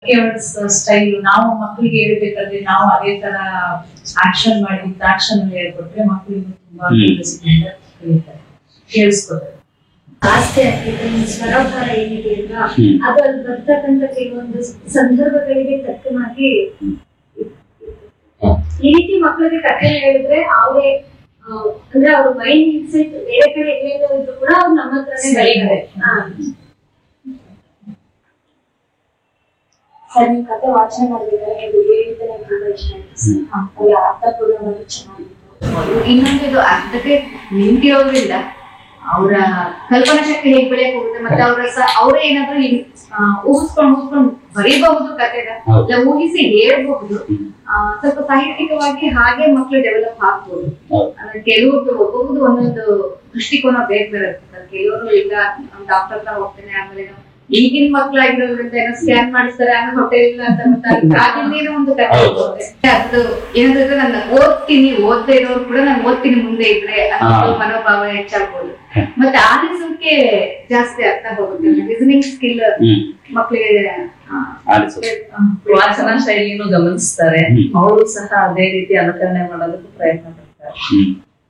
Style ನಾವು ಮಕ್ಕಳಿಗೆ ಹೇಳ್ಬೇಕಾದ್ರೆ ನಾವು ಅದೇ ತರ ಆಕ್ಷನ್ ಮಾಡಿ ಆಕ್ಷನ್ ಹೇಳ್ಕೊಟ್ರೆ ಮಕ್ಕಳಿಗೆ ತುಂಬಾ ಹ್ಮ್. curiosity-ಯಿಂದ ಕಲಿತಾರೆ ಕೇಳಿಸ್ಕೊತಾರೆ ಆಸ್ತಿ ಆಗ್ತಿದೆ ಈ ಸ್ವರಭಾರ ಏನಿದೆ ಅಲ್ವಾ ಹ್ಮ್. ಅದು ಅಲ್ಲಿ ಬರ್ತಕ್ಕಂಥ ಕೆಲವೊಂದು ಸಂದರ್ಭಗಳಿಗೆ ತಕ್ಕನಾಗಿ ಈ ರೀತಿ ಮಕ್ಕಳಿಗೆ ಕಥೆ ಹೇಳಿದ್ರೆ ಅವರೇ ಅಂದ್ರೆ ಅವ್ರ ಮೈಂಡ್ ಸೆಟ್ ಬೇರೆ ಕಡೆ ಎಲ್ಲೆಲ್ಲೋ ಇದ್ರು ಕೂಡ ಅವ್ರು ನಮ್ಮ ಹತ್ರನೇ ಬೆಳೀತಾರೆ ಹಾ. ಸರ್ ನಿಮ್ ಕತೆ ವಾಚನ ಮಾಡಿದ್ರೆ ನೀವು ಹೇಳಿದ್ರೆ ನಂಗೆ ತುಂಬಾ ಇಷ್ಟ ಆಯ್ತು ಸರ್. ಅದ್ರ ಅರ್ಥಪೂರ್ಣವಾಗಿ ಚೆನ್ನಾಗಿತ್ತು ಇನ್ನೊಂದು ಇದು ಅರ್ಧಕ್ಕೆ ನಿಂತಿರೋದ್ರಿಂದ ಅವರ ಕಲ್ಪನಾ ಶಕ್ತಿ ಹೇಗ್ ಬೆಳೆಯಕ್ ಹೋಗುತ್ತೆ ಮತ್ತೆ ಅವರ ಅವರೇ ಏನಾದ್ರು ಹಿಂಗ್, ಆ, ಊಹಿಸ್ಕೊಂಡು ಊಹಿಸ್ಕೊಂಡು ಬರೀಬಹುದು ಕತೆನ ಹೌದು. ಇಲ್ಲ ಊಹಿಸಿ ಹೇಳ್ಬಹುದು ಹ್ಮ್. ಆ, ಸ್ವಲ್ಪ ಸಾಹಿತ್ಯಿಕವಾಗಿ ಹಾಗೆ ಮಕ್ಕಳು ಡೆವಲಪ್ ಆಗ್ಬೋದು ಹೌದು. ಅಂದ್ರೆ ಕೆಲವ್ರದ್ದು ಒಬ್ಬೊಬ್ರದ್ದು ಒಂದೊಂದು ದೃಷ್ಟಿಕೋನ ಬೇರೆ ಬೇರೆ ಇರ್ತದೆ ಕೆಲವರು ಇಲ್ಲ ಡಾಕ್ಟರ್ ಹತ್ರ ಹೋಗ್ತೇನೆ ಆಮೇಲೆ ಏನೋ ಈಗಿನ ಮಕ್ಕಳಾಗಿರೋದ್ರಿಂದ ಏನೋ ಸ್ಕ್ಯಾನ್ ಮಾಡಿಸ್ತಾರೆ ಆಮೇಲೆ ಹೊಟ್ಟೆ ಇಲ್ಲ ಅಂತ ಗೊತ್ತಾಗುತ್ತೆ ಆಗಿಂದ ಏನೋ ಒಂದು ಕಥೆ ಹೌದು. ಇರುತ್ತೆ. ಅದು ಏನಂದ್ರೆ ನಾನು ಓದ್ತೀನಿ ಓದ್ತಾ ಇರೋರು ಕೂಡ ನಾನು ಓದ್ತೀನಿ ಮುಂದೆ ಇದ್ರೆ ಅನ್ನೋ ಹಾ. ಮನೋಭಾವ ಹೆಚ್ಚಾಗ್ಬೋದು ಮತ್ತೆ ಆಲಿಸೋಕೆ ಜಾಸ್ತಿ ಅರ್ಥ ಹೋಗುತ್ತೆ ಲಿಸನಿಂಗ್ ಸ್ಕಿಲ್ ಹ್ಮ್ ಮಕ್ಕಳಿಗೆ ಆಲಿಸು ವಾಚನ ಶೈಲಿನೂ ಗಮನಿಸ್ತಾರೆ ಹ್ಮ್. ಅವರು ಸಹ ಅದೇ ರೀತಿ ಅನುಕರಣೆ ಮಾಡೋದಕ್ಕೆ ಪ್ರಯತ್ನ ಪಡ್ತಾರೆ ಹ್ಮ್